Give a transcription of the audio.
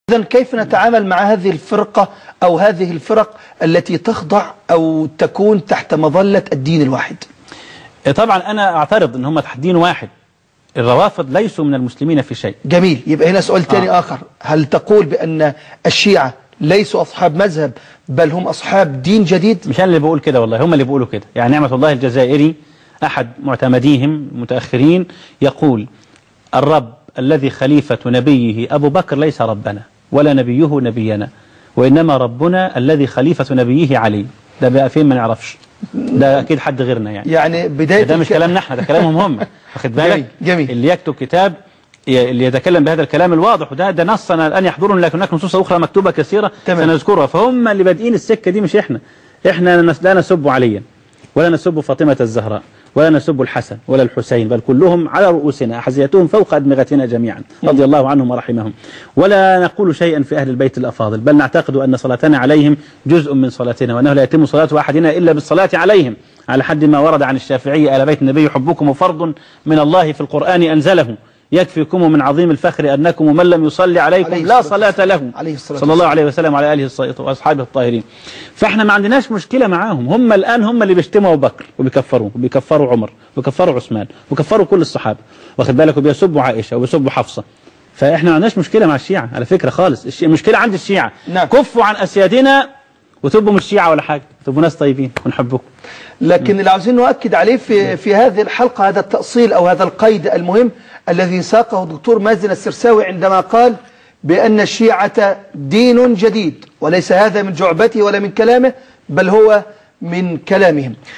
إذا كيف نتعامل مع هذه الفرقة أو هذه الفرق التي تخضع أو تكون تحت مظلة الدين الواحد طبعا أنا أعترض أن هم تحت دين واحد الروافض ليسوا من المسلمين في شيء جميل يبقى هنا سؤال تاني آه. آخر هل تقول بأن الشيعة ليسوا أصحاب مذهب بل هم أصحاب دين جديد مش أنا اللي بقول كده والله هم اللي بيقولوا كده يعني نعمة الله الجزائري أحد معتمديهم المتأخرين يقول الرب الذي خليفة نبيه أبو بكر ليس ربنا ولا نبيه نبينا وإنما ربنا الذي خليفة نبيه علي ده بقى فين ما نعرفش ده أكيد حد غيرنا يعني يعني بداية ده مش الك- كلامنا احنا ده كلامهم هم واخد بالك جميل، جميل. اللي يكتب كتاب ي- اللي يتكلم بهذا الكلام الواضح وده ده نصنا الآن يحضرون لكن هناك نصوص أخرى مكتوبة كثيرة تمام. سنذكرها فهم اللي بادئين السكة دي مش احنا احنا نس- لا نسب عليا ولا نسب فاطمة الزهراء ولا نسب الحسن ولا الحسين بل كلهم على رؤوسنا أحذيتهم فوق أدمغتنا جميعا رضي الله عنهم ورحمهم ولا نقول شيئا في أهل البيت الأفاضل بل نعتقد أن صلاتنا عليهم جزء من صلاتنا وأنه لا يتم صلاة أحدنا إلا بالصلاة عليهم على حد ما ورد عن الشافعي آل بيت النبي حبكم فرض من الله في القرآن أنزله يكفيكم من عظيم الفخر أنكم من لم يصلي عليكم عليه لا الصلاة صلاة له عليه الصلاة صلى الله عليه وسلم وعلى آله الص- وأصحابه الطاهرين فاحنا ما عندناش مشكلة معاهم هم الآن هم اللي بيشتموا أبو بكر وبيكفروا وبيكفروا عمر وبيكفروا عثمان وبيكفروا كل الصحابة واخد بالك وبيسبوا عائشة وبيسبوا حفصة فاحنا ما عندناش مشكلة مع الشيعة على فكرة خالص الشي- المشكلة عند الشيعة نعم. كفوا عن أسيادنا وتبقوا مش شيعة ولا حاجة تبقوا ناس طيبين ونحبكم لكن اللي عاوزين نؤكد عليه في في هذه الحلقة هذا التأصيل أو هذا القيد المهم الذي ساقه الدكتور مازن السرساوي عندما قال بأن الشيعة دين جديد وليس هذا من جعبته ولا من كلامه بل هو من كلامهم